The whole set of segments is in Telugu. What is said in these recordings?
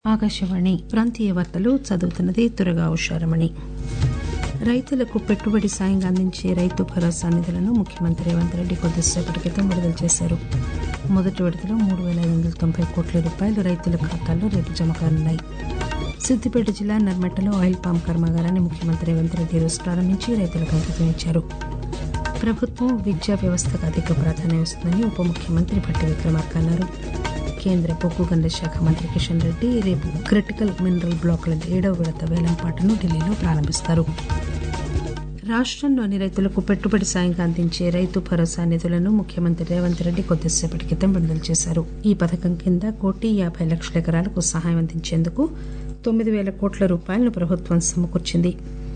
ఆకాశవాణి ప్రాంతీయ వార్తలు చదువుతున్నది తురగా ఉషారమణి రైతులకు పెట్టుబడి సాయంగా అందించే రైతు భరోసా నిధులను ముఖ్యమంత్రి రేవంత్ రెడ్డి కొద్దిసేపటి క్రితం విడుదల చేశారు మొదటి విడతలో మూడు పేల ఐదు వందల తొంభై కోట్ల రూపాయలు రైతుల ఖాతాల్లో రేపు జమ కానున్నాయి సిద్దిపేట జిల్లా నర్మెట్టలో ఆయిల్ పామ్ కర్మాగారాన్ని ముఖ్యమంత్రి రేవంత్ రెడ్డి ఈరోజు ప్రారంభించి రైతులకు అంకితం ఇచ్చారు ప్రభుత్వం విద్యా వ్యవస్థకు అధిక ప్రాధాన్యం ఇస్తుందని ఉప ముఖ్యమంత్రి భట్టి విక్రమార్క అన్నారు కేంద్ర బొగ్గు గనుల శాఖ మంత్రి కిషన్ రెడ్డి రేపు క్రిటికల్ మినరల్ బ్లాకుల ఏడవ విడత వేలంపాటను ఢిల్లీలో ప్రారంభిస్తారు రాష్టంలోని రైతులకు పెట్టుబడి సాయంగా అందించే రైతు భరోసా నిధులను ముఖ్యమంత్రి రేవంత్ రెడ్డి కొద్దిసేపటి క్రితం విడుదల చేశారు ఈ పథకం కింద కోటి యాభై లక్షల ఎకరాలకు సహాయం అందించేందుకు తొమ్మిది పేల కోట్ల రూపాయలను ప్రభుత్వం సమకూర్చింది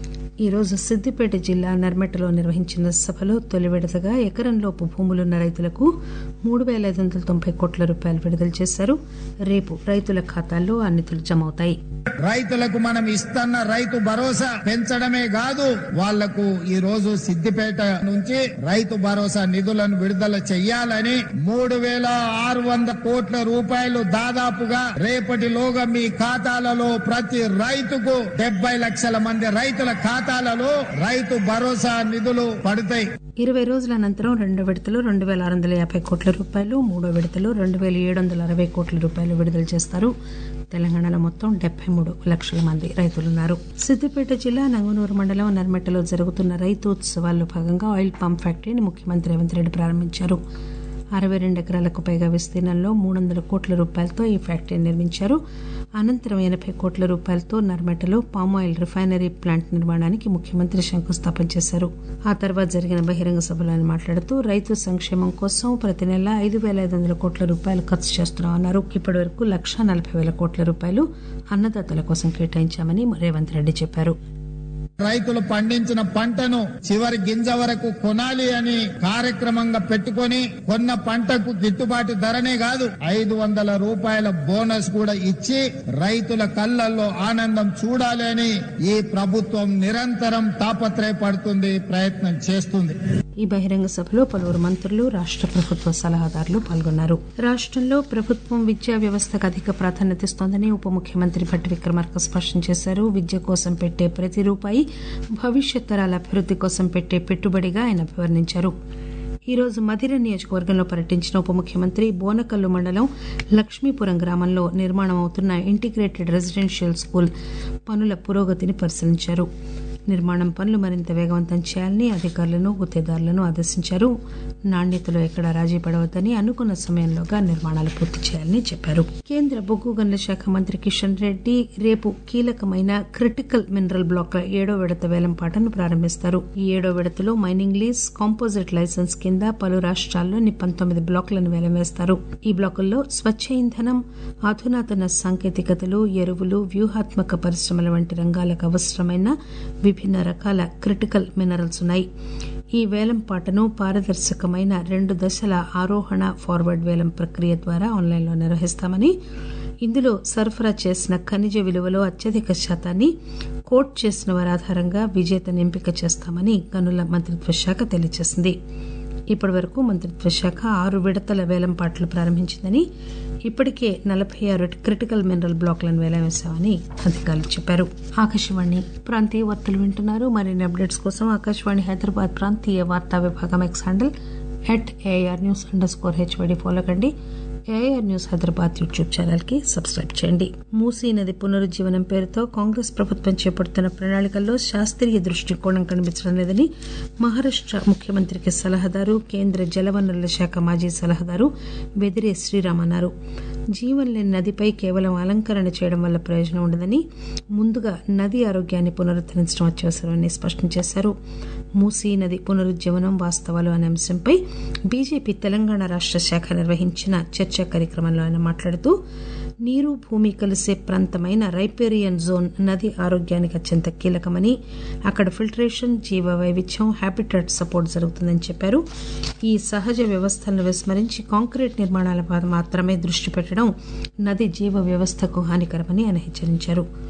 ఈ రోజు సిద్దిపేట జిల్లా నర్మెట్టలో నిర్వహించిన సభలో తొలి విడతగా ఎకరంలోపు భూములున్న రైతులకు మూడు పేల ఐదు వందల తొంభై కోట్ల రూపాయలు విడుదల చేశారు రేపు రైతుల ఖాతాల్లో ఆ నిధులు జమ అవుతాయి రైతులకు మనం ఇస్తున్న రైతు భరోసా పెంచడమే కాదు వాళ్లకు ఈ రోజు సిద్దిపేట నుంచి రైతు భరోసా నిధులను విడుదల చెయ్యాలని మూడు వేల ఆరు వందల కోట్ల రూపాయలు దాదాపుగా రేపటిలోగా మీ ఖాతాలలో ప్రతి రైతుకు డెబ్బై లక్షల మంది రైతుల ఖాతాలలో రైతు భరోసా నిధులు పడతాయి ఇరవై రోజుల అనంతరం రెండో విడతలో రెండు పేల ఆరు వందల యాభై కోట్ల రూపాయలు మూడో విడతలో రెండు పేల ఏడు వందల అరవై కోట్ల రూపాయలు విడుదల చేస్తారు తెలంగాణలో మొత్తం డెబ్బై మూడు లక్షల మంది రైతులున్నారు సిద్దిపేట జిల్లా నంగునూరు మండలం నర్మెట్టలో జరుగుతున్న రైతు ఉత్సవాల్లో భాగంగా ఆయిల్ పంప్ ఫ్యాక్టరీని ముఖ్యమంత్రి రేవంత్ రెడ్డి ప్రారంభించారు అరవై రెండు ఎకరాలకు పైగా విస్తీర్ణంలో మూడు వందల కోట్ల రూపాయలతో ఈ ఫ్యాక్టరీ నిర్మించారు అనంతరం ఎనభై కోట్ల రూపాయలతో నర్మెటలో పామాయిల్ రిఫైనరీ ప్లాంట్ నిర్మాణానికి ముఖ్యమంత్రి శంకుస్థాపన చేశారు ఆ తర్వాత జరిగిన బహిరంగ సభలో ఆయన మాట్లాడుతూ రైతు సంక్షేమం కోసం ప్రతి నెల ఐదు పేల ఐదు వందల కోట్ల రూపాయలు ఖర్చు చేస్తున్నామన్నారు ఇప్పటి వరకు లక్ష నలభై వేల కోట్ల రూపాయలు అన్నదాతల కోసం కేటాయించామని రేవంత్ రెడ్డి చెప్పారు రైతులు పండించిన పంటను చివరి గింజ వరకు కొనాలి అని కార్యక్రమంగా పెట్టుకొని కొన్న పంటకు గిట్టుబాటు ధరనే కాదు ఐదు వందల రూపాయల బోనస్ కూడా ఇచ్చి రైతుల కళ్ళల్లో ఆనందం చూడాలి అని ఈ ప్రభుత్వం నిరంతరం తాపత్రయపడుతుంది ప్రయత్నం చేస్తుంది ఈ బహిరంగ సభలో పలువురు మంత్రులు రాష్ట ప్రభుత్వ సలహాదారులు పాల్గొన్నారు రాష్టంలో ప్రభుత్వం విద్యా వ్యవస్థకు అధిక ప్రాధాన్యత ఇస్తోందని ఉప ముఖ్యమంత్రి భట్టి విక్రమార్క స్పష్టం చేశారు విద్య కోసం పెట్టే ప్రతి రూపాయి భవిష్యత్ తరాల అభివృద్ది కోసం పెట్టే పెట్టుబడిగా ఆయన అభివర్ణించారు ఈ రోజు మధిర నియోజకవర్గంలో పర్యటించిన ఉప ముఖ్యమంత్రి బోనకల్లు మండలం లక్ష్మీపురం గ్రామంలో నిర్మాణం అవుతున్న ఇంటిగ్రేటెడ్ రెసిడెన్షియల్ స్కూల్ పనుల పురోగతిని పరిశీలించారు నిర్మాణం పనులు మరింత వేగవంతం చేయాలని అధికారులను గుత్తేదారులను ఆదేశించారు నాణ్యతలో ఎక్కడా రాజీ పడవద్దని అనుకున్న సమయంలోగా నిర్మాణాలు పూర్తి చేయాలని చెప్పారు కేంద్ర బొగ్గు గనుల శాఖ మంత్రి కిషన్ రెడ్డి రేపు కీలకమైన క్రిటికల్ మినరల్ బ్లాక్ల ఏడో విడత వేలంపాటను ప్రారంభిస్తారు ఈ ఏడో విడతలో మైనింగ్ లీజ్ కాంపోజిట్ లైసెన్స్ కింద పలు రాష్ట్రాల్లోని పంతొమ్మిది బ్లాకులను వేలం వేస్తారు ఈ బ్లాకుల్లో స్వచ్ఛ ఇంధనం అధునాతన సాంకేతికతలు ఎరువులు వ్యూహాత్మక పరిశ్రమల వంటి రంగాలకు అవసరమైన విభిన్న రకాల క్రిటికల్ మినరల్స్ ఉన్నాయి ఈ వేలం పాటను పారదర్శకమైన రెండు దశల ఆరోహణ ఫార్వర్డ్ వేలం ప్రక్రియ ద్వారా ఆన్లైన్లో నిర్వహిస్తామని ఇందులో సరఫరా చేసిన ఖనిజ విలువలో అత్యధిక శాతాన్ని కోట్ చేసిన వారి ఆధారంగా విజేతను ఎంపిక చేస్తామని గనుల మంత్రిత్వ శాఖ తెలియజేసింది ఇప్పటి వరకు మంత్రిత్వ శాఖ ఆరు విడతల వేలంపాట్లు ప్రారంభించిందని ఇప్పటికే నలభై ఆరు క్రిటికల్ మినరల్ బ్లాక్లను వేలం వేశామని అధికారులు చెప్పారు ఆకాశవాణి ప్రాంతీయ వార్తలు వింటున్నారు మరిన్ని అప్డేట్స్ కోసం ఆకాశవాణి హైదరాబాద్ ప్రాంతీయ వార్తా విభాగం X handle at AIR news under score HYD follow కండి AIR news Hyderabad YouTube channel కి సబ్స్క్రైబ్ చేయండి మూసీ నది పునరుజ్జీవనం పేరుతో కాంగ్రెస్ ప్రభుత్వం చేపడుతున్న ప్రణాళికల్లో శాస్త్రీయ దృష్టికోణం కనిపించడం లేదని మహారాష్ట ముఖ్యమంత్రికి సలహాదారు కేంద్ర జలవనరుల శాఖ మాజీ సలహాదారు బెదిరే శ్రీరామ్ అన్నారు జీవం లేని నదిపై కేవలం అలంకరణ చేయడం వల్ల ప్రయోజనం ఉండదని ముందుగా నది ఆరోగ్యాన్ని పునరుద్దరించడం అత్యవసరమని స్పష్టం చేశారు మూసీ నది పునరుజ్జీవనం వాస్తవాలు అనే అంశంపై బీజేపీ తెలంగాణ రాష్ట శాఖ నిర్వహించిన చర్చా కార్యక్రమంలో ఆయన మాట్లాడుతూ నీరు భూమి కలిసే ప్రాంతమైన రైపేరియన్ జోన్ నది ఆరోగ్యానికి అత్యంత కీలకమని అక్కడ ఫిల్టరేషన్ జీవ వైవిధ్యం హ్యాబిటాట్ సపోర్ట్ జరుగుతుందని చెప్పారు ఈ సహజ వ్యవస్థలను విస్మరించి కాంక్రీట్ నిర్మాణాల మాత్రమే దృష్టి పెట్టడం నది జీవ వ్యవస్థకు హానికరమని ఆయన హెచ్చరించారు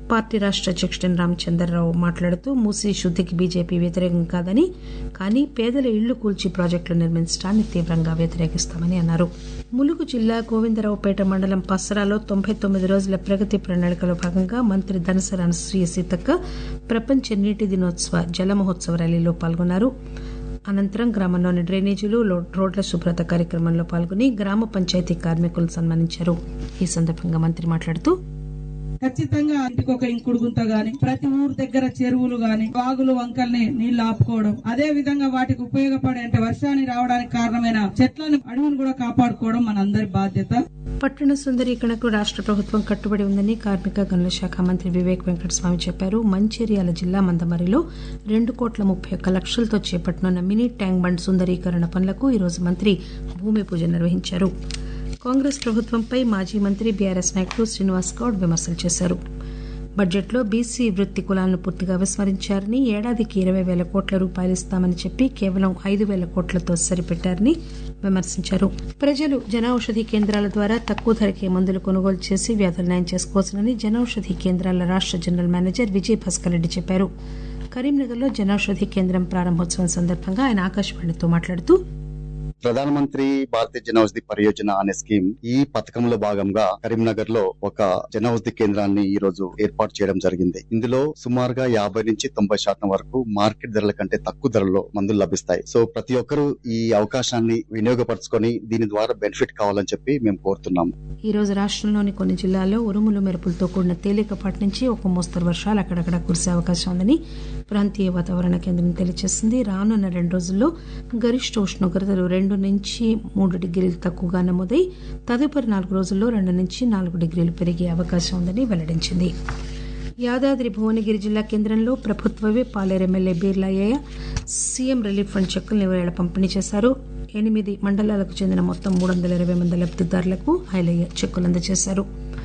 పార్టీ రాష్ట అధ్యక్షుడు రామచంద్రరావు మాట్లాడుతూ మూసీ శుద్దికి బీజేపీ వ్యతిరేకం కాదని కానీ పేదల ఇళ్లు కూల్చి ప్రాజెక్టులు నిర్మించడాన్ని తీవ్రంగా వ్యతిరేకిస్తామని అన్నారు ములుగు జిల్లా గోవిందరావుపేట మండలం పసరాలో తొంభై తొమ్మిది రోజుల ప్రగతి ప్రణాళికలో భాగంగా మంత్రి ధనసరి అనసూయ సీతక్క ప్రపంచ నీటి దినోత్సవ జల మహోత్సవ ర్యాలీలో పాల్గొన్నారు అనంతరం గ్రామంలోని డ్రైనేజీలు రోడ్ల శుభ్రత కార్యక్రమంలో పాల్గొని గ్రామ పంచాయతీ కార్మికులను సన్మానించారు ఈ సందర్భంగా మంత్రి మాట్లాడుతూ ఖచ్చితంగా ఇంటికి ఒక ఇంకుడు గుంత గాని ప్రతి ఊరు దగ్గర చెరువులు గాని వాగులు వంకల్ని నీళ్లు ఆపుకోవడం అదే విధంగా వాటికి ఉపయోగపడే అంటే వర్షాన్ని రావడానికి కారణమైన చెట్లను అడవిని కూడా కాపాడుకోవడం మన అందరి బాధ్యత పట్టణ సుందరీకరణకు రాష్ట ప్రభుత్వం కట్టుబడి ఉందని కార్మిక గనుల శాఖ మంత్రి వివేక్ వెంకటస్వామి చెప్పారు మంచిర్యాల జిల్లా మందమరిలో రెండు కోట్ల ముప్పై ఒక్క లక్షలతో చేపట్టనున్న మినీ ట్యాంక్ బండ్ సుందరీకరణ పనులకు ఈరోజు మంత్రి భూమి పూజ నిర్వహించారు కాంగ్రెస్ ప్రభుత్వంపై మాజీ మంత్రి బీఆర్ఎస్ నాయకుడు శ్రీనివాస్ గౌడ్ విమర్శలు చేశారు బడ్జెట్లో బీసీ వృత్తి కులాలను పూర్తిగా విస్మరించారని ఏడాదికి ఇరవై వేల కోట్ల రూపాయలు ఇస్తామని చెప్పి కేవలం ఐదు వేల కోట్లతో సరిపెట్టారని విమర్శించారు ప్రజలు జనౌషధి కేంద్రాల ద్వారా తక్కువ ధరకే మందులు కొనుగోలు చేసి వ్యాధులు నయం చేసుకోవచ్చునని జనౌషధి కేంద్రాల రాష్ట జనరల్ మేనేజర్ విజయ్ భాస్కర్ రెడ్డి చెప్పారు కరీంనగర్లో జనౌషధి కేంద్రం ప్రారంభోత్సవం సందర్భంగా ఆయన ఆకాశవాణితో మాట్లాడుతూ ప్రధానమంత్రి భారతీయ జనౌషధి పరియోజన అనే స్కీమ్ ఈ పథకంలో భాగంగా కరీంనగర్ లో ఒక జనౌషధి కేంద్రాన్ని ఈ రోజు ఏర్పాటు చేయడం జరిగింది ఇందులో సుమారుగా యాభై నుంచి తొంభై శాతం వరకు మార్కెట్ ధరల కంటే తక్కువ ధరలో మందులు లభిస్తాయి సో ప్రతి ఒక్కరూ ఈ అవకాశాన్ని వినియోగపరచుకొని దీని ద్వారా బెనిఫిట్ కావాలని చెప్పి మేము కోరుతున్నాము ఈ రోజు రాష్టంలోని కొన్ని జిల్లాల్లో ఉరుములు మెరుపులతో కూడిన తేలికపాటి నుంచి ఒక మోస్తరు వర్షాలు అక్కడక్కడ కురిసే అవకాశం ఉందని ప్రాంతీయ వాతావరణ కేంద్రం తెలియజేసింది రానున్న రెండు రోజుల్లో గరిష్ట ఉష్ణోగ్రతలు రెండు నుంచి మూడు డిగ్రీలు తక్కువగా నమోదై తదుపరి నాలుగు రోజుల్లో రెండు నుంచి నాలుగు డిగ్రీలు పెరిగే అవకాశం ఉందని వెల్లడించింది యాదాద్రి భువనగిరి జిల్లా కేంద్రంలో ప్రభుత్వవే Paleru MLA Beerlaiah CM relief fund చెక్కులను ఇవాళ పంపిణీ చేశారు ఎనిమిది మండలాలకు చెందిన మొత్తం మూడు వందల ఇరవై మంది లబ్దిదారులకు ఐలయ్య చెక్కులు అందజేశారు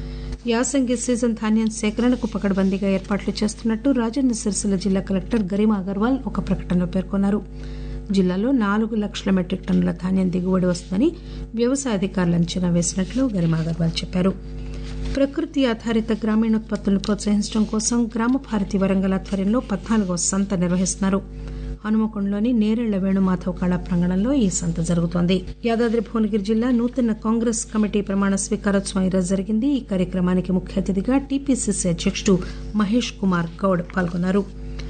యాసంగి సీజన్ ధాన్యం సేకరణకు పకడ్బందీగా ఏర్పాట్లు చేస్తున్నట్టు రాజన్న సిరిసిల్ల జిల్లా కలెక్టర్ గరిమా అగర్వాల్ ఒక ప్రకటనలో పేర్కొన్నారు జిల్లాలో నాలుగు లక్షల మెట్రిక్ టన్నుల ధాన్యం దిగుబడి వస్తుందని వ్యవసాయ అధికారులు అంచనా వేసినట్లు గరిమా అగర్వాల్ చెప్పారు ప్రకృతి ఆధారిత గ్రామీణోత్పత్తులను ప్రోత్సహించడం కోసం గ్రామ భారతి వరంగల్ ఆధ్వర్యంలో పద్నాలుగో సంత నిర్వహిస్తున్నారు హనుమకొండలోని నేరెళ్ల వేణుమాధవ్ కళా ప్రాంగణంలో ఈ సంత జరుగుతోంది యాదాద్రి భువనగిరి జిల్లా నూతన కాంగ్రెస్ కమిటీ ప్రమాణ స్వీకారోత్సవం ఈరోజు జరిగింది ఈ కార్యక్రమానికి ముఖ్య అతిథిగా టీపీసీసీ అధ్యక్షుడు మహేష్ కుమార్ గౌడ్ పాల్గొన్నారు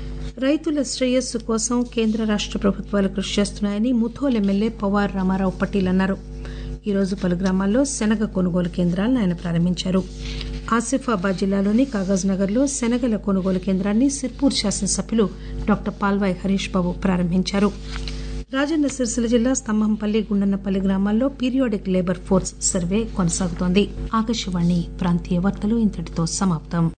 రైతుల శ్రేయస్సు కోసం కేంద్ర రాష్ట ప్రభుత్వాలు కృషి చేస్తున్నాయని ముథోల్ ఎమ్మెల్యే పవార్ రామారావు పటేల్ అన్నారు ఈరోజు పలు గ్రామాల్లో శనగ కొనుగోలు కేంద్రాలను ఆయన ప్రారంభించారు ఆసిఫాబాద్ జిల్లాలోని కాగజ్ నగర్ లో శనగల కొనుగోలు కేంద్రాన్ని సిర్పూర్ శాసనసభ్యులు డాక్టర్ పాల్వాయ్ హరీష్ బాబు ప్రారంభించారు రాజన్న సిరిసిల్ల జిల్లా స్తంభంపల్లి గుండన్నపల్లి గ్రామాల్లో పీరియాడిక్ లేబర్ ఫోర్స్ సర్వే కొనసాగుతోంది ఆకాశవాణి ప్రాంతీయ వార్తలు ఇంతటితో సమాప్తం